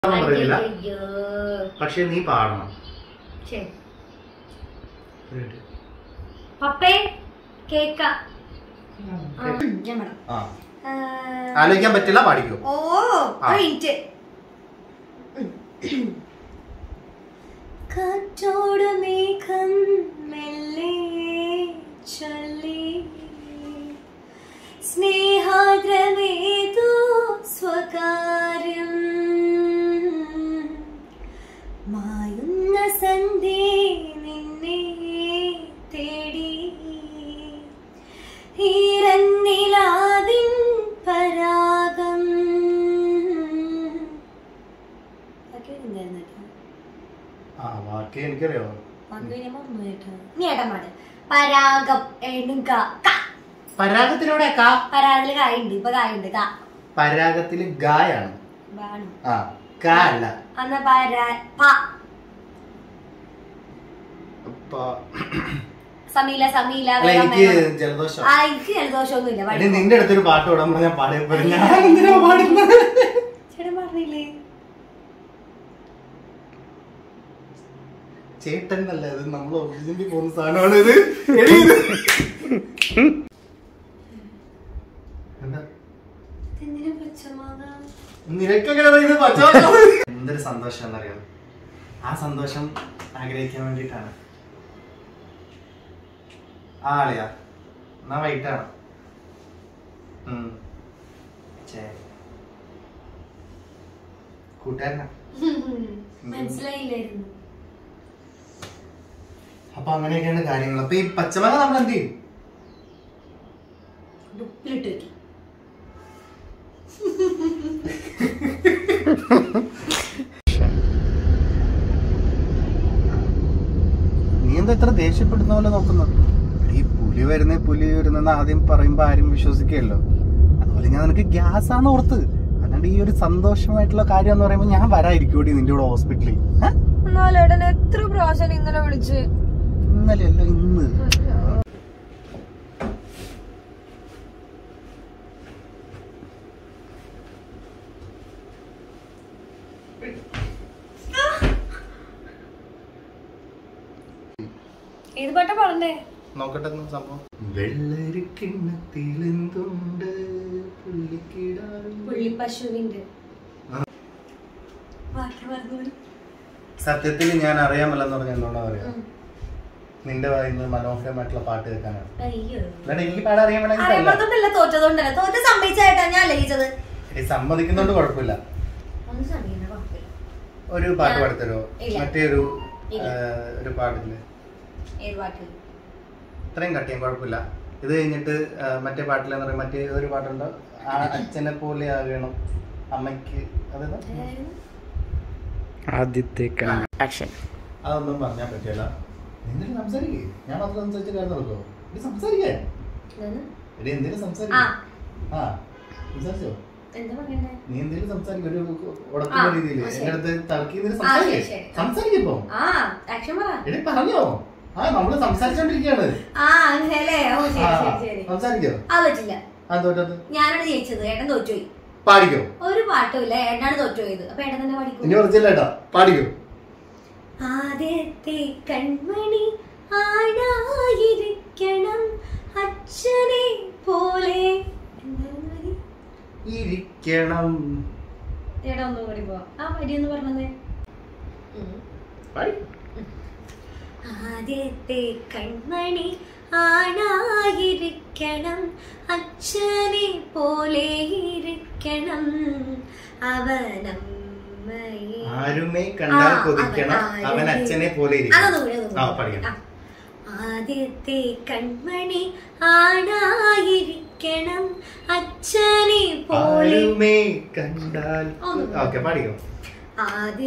ഒന്നും പറയുന്നില്ല അയ്യോ പക്ഷെ നീ പാടണം ശരി ഒരു minute. പപ്പേ കേക്ക ആ, ഞാൻ വേണം ആ ആ, ആലോചിക്കാൻ പറ്റില്ല പാടിക്കോ ഓ ആ. ഒരു മിനിറ്റ് കാറ്റോട് മേഘം മെല്ലെ ചൊല്ലി സ്നേഹാദ്രമേതോ സ്വകാര്യം മായുന്ന സന്ധി നിന്നെ തേടി ഈരന്നിലാവിൻ പരാഗം ബാക്കി എന്തായിരുന്നു കേട്ടോ? ആ ബാക്കി എനിക്കറിയോ ബാക്കി ഞാൻ മറന്നു കേട്ടോ. നീ ഏട്ടൻ പാട് പരാഗം എണ്ണുക ക. പരാഗത്തിലൂടെ കാ പരാഗത്തില് കായുണ്ട് ഇപ്പൊ കായുണ്ട് ക പരാഗത്തില് ഗായാണ് ബാണു ആ കാ അല്ല അന്ന പരാ പ അപ്പൊ- സമീല സമീല അല്ല വേഗം എനിക്ക് വേഗം. ജലദോഷം ആ എനിക്ക് ജലദോഷമൊന്നുമില്ല എടി പഠിക്കും. നിന്റെ അടുത്തൊരു പാട്ട് പാടാൻ പറഞ്ഞാൽ പാടിയപ്പോ ഞാൻ എന്തിനാ പാടുന്നത് ചേട്ടൻ പറഞ്ഞില്ലേ ചേട്ടൻ അല്ല ഇത് നമ്മൾ ഒറിജിനലി പോകുന്ന സാധനമാണ് ഇത് എടി ഇത്. എന്താ എന്തിനാ പച്ചമാകാം നിനക്കെങ്ങനെ ഇത് പച്ചവെള്ളം? എന്തൊരു സന്തോഷം എന്നറിയോ ആ സന്തോഷം ആഗ്രഹിക്കാൻ വേണ്ടിയിട്ടാണ് ആ ആളിയാ എന്നാ വൈകിട്ടാണ് ഉം. ഛേ. കൂട്ടുകാരനാ മനസ്സിലായില്ലായിരുന്നു അപ്പൊ അങ്ങനെയൊക്കെയാണ് കാര്യങ്ങൾ അപ്പൊ ഈ പച്ചമക നമ്മൾ എന്ത് ചെയ്യും ഉപ്പിലിട്ട് വെക്കും നീ എന്താ ഇത്ര ദേഷ്യപ്പെടുന്ന പോലെ നോക്കുന്നു ഈ പുലി വരുന്നേ പുലി വരുന്നെന്ന് ആദ്യം പറയുമ്പോ ആരും വിശ്വസിക്കുകയല്ലോ അതുപോലെ ഞാൻ നിനക്ക് ഗ്യാസ് ആണ് ഓർത്ത് അല്ലാണ്ട് ഈ ഒരു സന്തോഷമായിട്ടുള്ള കാര്യം എന്ന് പറയുമ്പോൾ ഞാൻ വരായിരിക്കൂടി നിന്റെ കൂടെ ഹോസ്പിറ്റലിൽ എന്നാലും ഏട്ടൻ എത്ര പ്രാവശ്യം ഇന്നലെ വിളിച്ച് ഇന്നലെയല്ലോ ഇന്ന് ഏത് പാട്ടാ പാടണ്ടേ നോക്കട്ടെ ഒന്ന് സംഭവം വെള്ളരിക്കിണ്ണത്തിലെന്തുണ്ട് പുള്ളിക്കിടാവിൽ പുള്ളിപ്പശുവിന്റെ ആ. ബാക്കി പറഞ്ഞോളൂ സത്യത്തിൽ ഞാൻ അറിയാമല്ലെന്ന് പറഞ്ഞ എന്തുകൊണ്ടാ പറയാ നിന്റെ വായിന്ന് മനോഹരമായിട്ടുള്ള പാട്ട് കേൾക്കാനാണ് അയ്യോ അല്ലാണ്ട് എനിക്ക് പാടാൻ അറിയാൻ വേണമെങ്കിൽ അറിയപ്പെടുന്നതല്ല തോറ്റതുകൊണ്ടല്ല തോറ്റ സമ്മതിച്ചായിട്ടാ ഞാൻ ലയിച്ചത് ഈ സമ്മതിക്കുന്നോണ്ട് കുഴപ്പമില്ല ഒന്ന് സമീന കുഴപ്പമില്ല ഒരു പാട്ട് ഞാൻ- പാടിത്തരോ ഇല്ല. മറ്റേ ഒരു ഇല്ല. ആ, ഒരു പാട്ടില്ലേ ഏത് പാട്ട് ഇത്രയും കട്ടിയാൻ കുഴപ്പമില്ല ഇത് കഴിഞ്ഞിട്ട് ആ, മറ്റേ പാട്ടിലെന്ന് പറയും മറ്റേ ഒരു പാട്ടുണ്ട് ആ അച്ഛനെ പോലെ ആകണം അമ്മയ്ക്ക് അതേതാ ഏതായിരുന്നു? ആദ്യത്തെ ആക്ഷൻ അതൊന്നും പറഞ്ഞാൽ പറ്റില്ല എന്തിനും സംസാരിക്കേ ഞാൻ മാത്രം സംസാരിച്ച കാര്യം നടക്കോ ഇത് സംസാരിക്കേ ഇതെന്ന്? എടി എന്തെങ്കിലും ആ സംസാരിക്കേ ആ സംസാരിച്ചോ എന്താ പറയണ്ടേ നീ എന്തെങ്കിലും സംസാരിക്കും ഒരു ആ, ഉടക്കുന്ന രീതിയിൽ ആ, ശരി. എന്റെ അടുത്ത് തർക്കി ആ, സംസാരിക്കേ ശരി, ശരി. സംസാരിക്കപ്പോ ആ ആക്ഷൻ പറ എടി പറഞ്ഞോ ആ നമ്മള് സംസാരിച്ചോണ്ടിരിക്കുകയാണ് ആ അങ്ങനെയല്ലേ ഓ ശരി ആ, ശരി ശരി സംസാരിക്കോ ആ പറ്റില്ല ആ തോറ്റത് ഞാനാണ് ജയിച്ചത് ഏട്ടൻ തോറ്റുപോയി പാടിക്കോ ഒരു പാട്ടുമില്ല ഏട്ടനാണ് തോറ്റുപോയത് അപ്പൊ ഏട്ടൻ തന്നെ ഇനി പഠിക്കും കുറച്ചില്ലേട്ടാ പാടിക്കോ ആദ്യത്തെ കൺമണി ആണായിരിക്കണം അച്ഛനെ പോലെ എന്തായിരുന്നു വരി? ഇരിക്കണം ഏട്ടാ ഒന്നും കൂടി പോ ആ വരി എന്ന് പറഞ്ഞത് പാടി ആദ്യത്തെ കൺമണി ആണായിരിക്കണം അച്ഛനെ പോലെ ഇരിക്കണം അവനമ്മയെ ആരുമേ കണ്ടാൽ ആ, കൊതിക്കണം അവൻ അവൻ ആരെ- അച്ഛനെ പോലെ ഇരിക്കണം. അതൊന്നും കൂടി, അതൊന്നും ആ കൂടി. പഠിക്കണം ആ. ആദ്യത്തെ കൺമണി ആണായിരിക്കണം അച്ഛനെ പോലെ ആരുമേ കണ്ടാൽ ഒന്ന് ഓക്കെ പാടിക്കോ ആദ്യ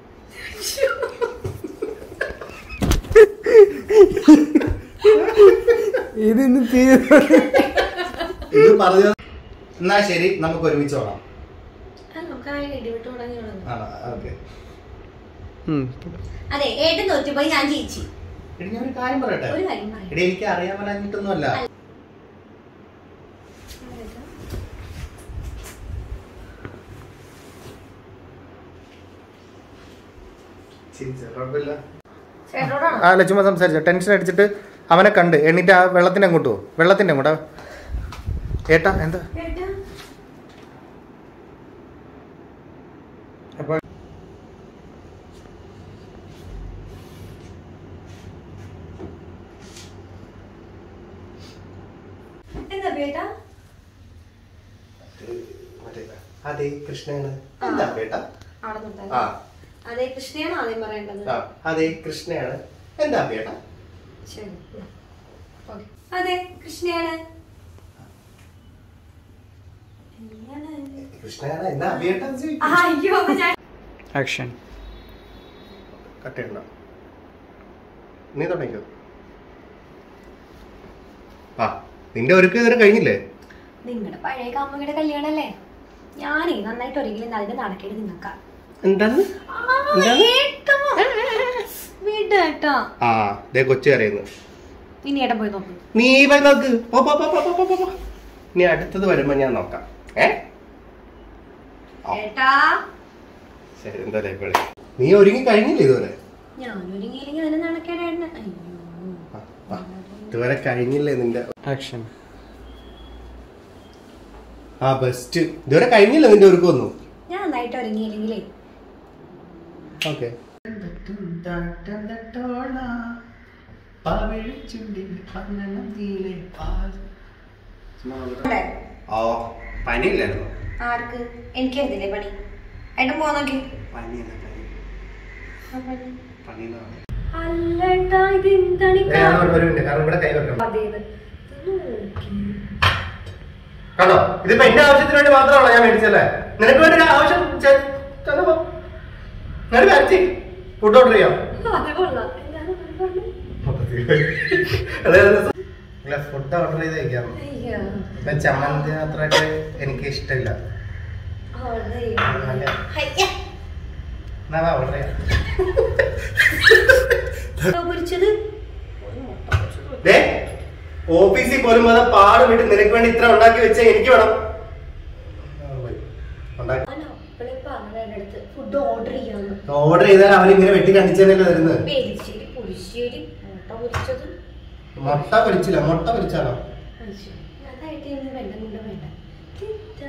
ഇതിന്ന് തീരെ ഇത് പറഞ്ഞ എന്നാ ശരി നമുക്ക് ഒരുമിച്ച് പോകാം നമുക്ക് ഇടിവിട്ട് തുടങ്ങിയുള്ളൂ ആ ഓക്കെ അതെ ഏട്ടൻ തോറ്റുപോയി ഞാൻ ജയിച്ചു എടി ഞാൻ ഒരു കാര്യം പറയട്ടെ ഒരു കാര്യം പറയാം എടി എനിക്ക് അറിയാൻ പറ്റാഞ്ഞിട്ടൊന്നുമല്ല ചേട്ടനോടാണോ ആ അല്ല ചുമ്മാ സംസാരിച്ച ടെൻഷൻ അടിച്ചിട്ട് അവനെ കണ്ട് എണീറ്റ് ആ വെള്ളത്തിന്റെ അങ്ങോട്ട് പോകും വെള്ളത്തിന്റെ അങ്ങോട്ടാ ഏട്ടാ എന്താ ഏട്ടാ അപ്പൊ എന്താ ബേട്ടാ അതെ കൃഷ്ണയാണ് എന്താ ബേട്ടാ അവിടെ നിന്നിട്ടല്ലേ? ആ അതെ കൃഷ്ണയാണ് ആദ്യം പറയേണ്ടത് ആ അതെ കൃഷ്ണയാണ് എന്താ ബേട്ടാ ശരി ഓക്കേ. അതെ കൃഷ്ണയാണ് എന്താണ്? കൃഷ്ണയാണ് എന്താ ബേട്ടാ ആ, അയ്യോ ഞാൻ ആക്ഷൻ കട്ട് ചെയ്യണ്ട നീ തുടങ്ങിക്കോ ആ നിന്റെ ഒരുക്കം ഇതുവരെ കഴിഞ്ഞില്ലേ നിങ്ങളുടെ പഴയ കാമ്മയുടെ കല്യാണല്ലേ ഞാനേ നന്നായിട്ട് ഒരുങ്ങില്ല അതിന്റെ നടക്കേട് നിങ്ങൾക്കാ എന്താണ് വീട്ടാ ആ ദേ കൊച്ചു കരയുന്നു ഇനി ഏട്ടൻ പോയി നോക്കും നീ പോയി നോക്ക് പോ, പോ, പോ, പോ, പോ, പോ, പോ. ഇനി അടുത്തത് വരുമ്പോ ഞാൻ നോക്കാം ഏ ആ. ഏട്ടാ ശരി എന്താ ഇപ്പോൾ നീ ഒരുങ്ങി കഴിഞ്ഞില്ലേ ഇതുവരെ ഞാൻ ഒരുങ്ങിയില്ലെങ്കിൽ അതിന് നടക്കേടായിരുന്നു അയ്യോ ആ, ആ. ഇതുവരെ കഴിഞ്ഞില്ലേ നിന്റെ ആക്ഷൻ ആ ബെസ്റ്റ് ഇതുവരെ കഴിഞ്ഞില്ല നിന്റെ ഒരുക്കൊന്നും ഞാൻ നന്നായിട്ട് ഒരുങ്ങിയില്ലെങ്കിലേ ഓക്കെ ഓ പനിയില്ലായിരുന്നു ആർക്ക് എനിക്കെന്തില്ലേ പണി ഏട്ടൻ പോവാൻ നോക്കി പനിയല്ല പനി പനിയെന്നാണ് അല്ലട്ടാ ഇത് എന്താണ് ഈ ഏ, ഒരു- ഒരു മിനിറ്റ് കാരണം ഇവിടെ കൈ വെക്കണം അതേത്? ഇത് നോക്കി. കണ്ടോ ഇതിപ്പോ എന്റെ ആവശ്യത്തിന് വേണ്ടി മാത്രമാണോ ഞാൻ മേടിച്ചല്ലേ നിനക്ക് വേണ്ടി ഒരു ആവശ്യം ചെ- ചെന്നപ്പോ ഞാൻ കാര്യം ഫുഡ് ഓർഡർ ചെയ്യാം അത് കൊള്ളാം എന്താണ് പറഞ്ഞത്? ഫുഡ് ഓർഡർ ചെയ്ത് കഴിക്കാം അയ്യോ ഇപ്പൊ ചമ്മന്തി മാത്രമായിട്ട് എനിക്ക് ഇഷ്ടമില്ല order ചെയ്യണം. ഹയ്യ. എന്നാ ഓർഡർ ചെയ്യാം മുട്ട പൊരിച്ചത് ഒരു മുട്ട പൊരിച്ചത് ദേ, ഓഫീസിൽ പോലും അത് പാട് വിട്ട് നിനക്ക് വേണ്ടി ഇത്ര ഉണ്ടാക്കി വെച്ച എനിക്ക് വേണം ആ, പോയി. ഉണ്ടാക്കി ഞാൻ അപ്പളേ പറഞ്ഞ എൻ്റെ അടുത്ത് ഫുഡ് ഓർഡർ ചെയ്യാന്ന് ഓർഡർ ചെയ്താൽ അവരിങ്ങനെ വെട്ടി കണ്ടിച്ചതന്നെയല്ലേ തരുന്നത് പെരിശ്ശേരി പുളിശ്ശേരി മുട്ട പൊരിച്ചത് മുട്ട പൊരിച്ചില്ല മുട്ട പൊരിച്ചാലോ അയ്യോ, അതായിട്ട് ഇന്ന് വേണ്ട കൊണ്ട് വേണ്ട ഇത്.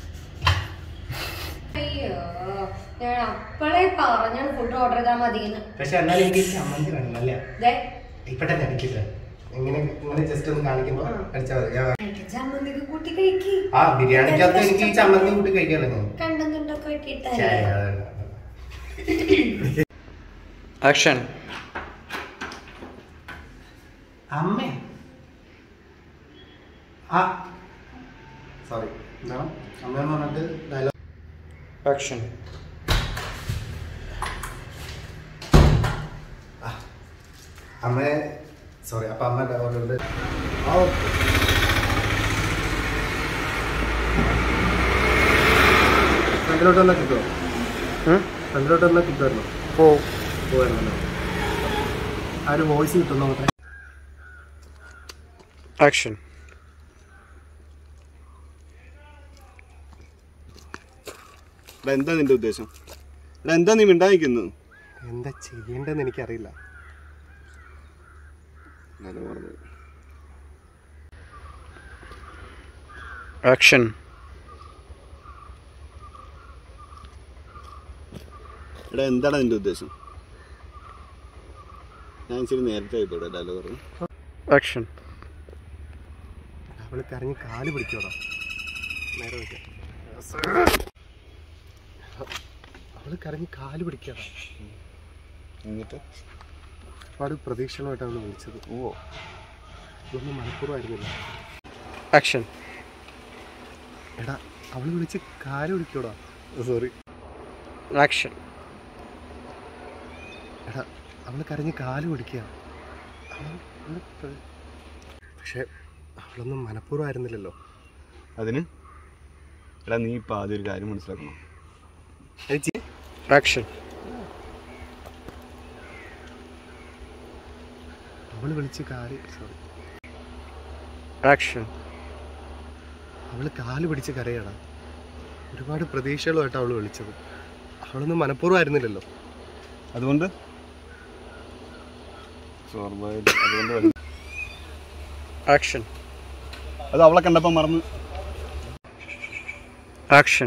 അയ്യോ ഞാൻ അപ്പളേ പറഞ്ഞാണ് ഫുഡ് ഓർഡർ ചെയ്താൽ മതിയെന്ന് പക്ഷെ എന്നാലും എനിക്ക് ഈ ചമ്മന്തി വേണം അല്ല ദേ, ഇപ്പൊ തന്നെ അടിക്കില്ല ഇങ്ങനെ ഇങ്ങനെ ജസ്റ്റ് ഒന്ന് കാണിക്കുമ്പോ ആ. അടിച്ചാൽ മതി ഞാൻ- എനിക്ക് ചമ്മന്തിക്ക് കൂട്ടി കഴിക്കി ആ ബിരിയാണിക്കകത്ത് എനിക്ക് ഈ ചമ്മന്തി കൂട്ടി കഴിക്കാമല്ലോ ഞാൻ കണ്ടെന്നുണ്ടൊക്കെ വെട്ടിയിട്ടല്ലേ ശരി, അതല്ല. ആക്ഷൻ അമ്മേ ആ സോറി എന്താണ് അമ്മയെന്ന് പറഞ്ഞിട്ട് ഡയലോഗ് ആക്ഷൻ അമ്മയെ സോറി അപ്പൊ അമ്മ ഓർഡർ ആ ഓക്കെ ഫ്രണ്ടിലോട്ട് വന്നാൽ കിട്ടുമോ ഫ്രണ്ടിലോട്ട് വന്നാൽ കിട്ടുമായിരുന്നു ഓ പോകായിരുന്നല്ലോ ആ ഒരു വോയിസ് കിട്ടുന്നു മാത്രമേ ആക്ഷൻ എടാ എന്താ നിന്റെ ഉദ്ദേശം എടാ എന്താ നീ മിണ്ടായിരിക്കുന്നത് എന്താ ചെയ്യേണ്ടതെന്ന് എനിക്കറിയില്ല ആക്ഷൻ എടാ എന്താണ് നിന്റെ ഉദ്ദേശം ഞാൻ ഇച്ചിരി നേരത്തെ ആയിപ്പോട്ടെ ഡയലോഗ് പറഞ്ഞു ആക്ഷൻ അവള് കരഞ്ഞ് കാല് പിടിക്കോടാ നേരെ വെക്കാം അവള് കരഞ്ഞ് കാല് പിടിക്കടാ എന്നിട്ട് ഒരുപാട് പ്രതീക്ഷകളുമായിട്ട് അവള് വിളിച്ചത് ഓ ഇതൊന്നും മനഃപൂർവ്വമായിരുന്നില്ല ആക്ഷൻ എടാ അവള് വിളിച്ച് കാല് പിടിക്കോടാ സോറി ആക്ഷൻ എടാ അവള് കരഞ്ഞ് കാല് പിടിക്കുക പക്ഷെ അവളൊന്നും മനഃപൂർവ്വമായിരുന്നില്ലല്ലോ അതിന് എടാ നീ ഇപ്പം ആദ്യം ഒരു കാര്യം മനസ്സിലാക്കണം ആക്ഷൻ അവള് വിളിച്ച് കാല് സോറി ആക്ഷൻ അവള് കാല് പിടിച്ച് കരയടാ ഒരുപാട് പ്രതീക്ഷകളുമായിട്ട് അവള് വിളിച്ചത് അവളൊന്നും മനഃപൂർവ്വമായിരുന്നില്ലല്ലോ അതുകൊണ്ട് സ്വർണ്ണമായിട്ട് അതുകൊണ്ട് വല്ല- Action. അത് അവളെ കണ്ടപ്പോൾ മറന്ന് Action.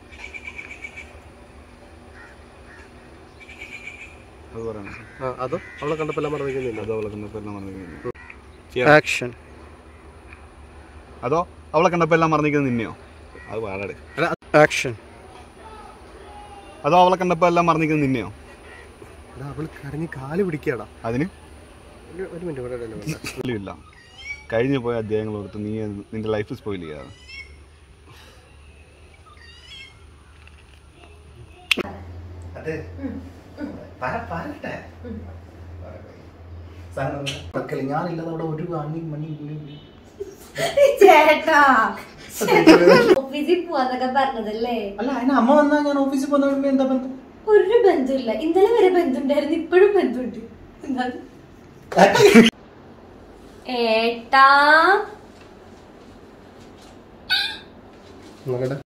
അത് പറയണം അതോ അവളെ കണ്ടപ്പോൾ മറന്നിരിക്കുന്നില്ല അത് അവളെ കണ്ടപ്പോൾ എല്ലാം മറന്നിരിക്കുന്നു Action. അതോ അവളെ കണ്ടപ്പോൾ എല്ലാം മറന്നിരിക്കുന്നത് നിന്നെയോ അത് പാടാട് Action. അതോ അവളെ കണ്ടപ്പോൾ എല്ലാം മറന്നിരിക്കുന്നത് നിന്നെയോ അവള് കരഞ്ഞ് കാല് പിടിക്കടാ അതിന് ഒരു മിനിറ്റ് ഇവിടെ ഇല്ല കഴിഞ്ഞു പോയ അധ്യായങ്ങൾ ഓർത്ത് നീ അത് നിന്റെ ലൈഫ് സ്പോയിൽ ചെയ്യാതെ അതെ പറട്ടെ മക്കളെ ഞാനില്ലാതെ അവിടെ ഒരു അണ്ണി മണി പുളി ചേട്ടാ ഓഫീസിൽ പോവാന്നൊക്കെ പറഞ്ഞതല്ലേ അല്ല അതിന് അമ്മ വന്നാ ഞാൻ ഓഫീസിൽ പോകുന്ന എന്താ ബന്ധം ഒരു ബന്ധമില്ല ഇന്നലെ വരെ ബന്ധുണ്ടായിരുന്നു ഇപ്പോഴും ബന്ധുണ്ട് എന്താ ഏട്ടാ നോക്കട്ടെ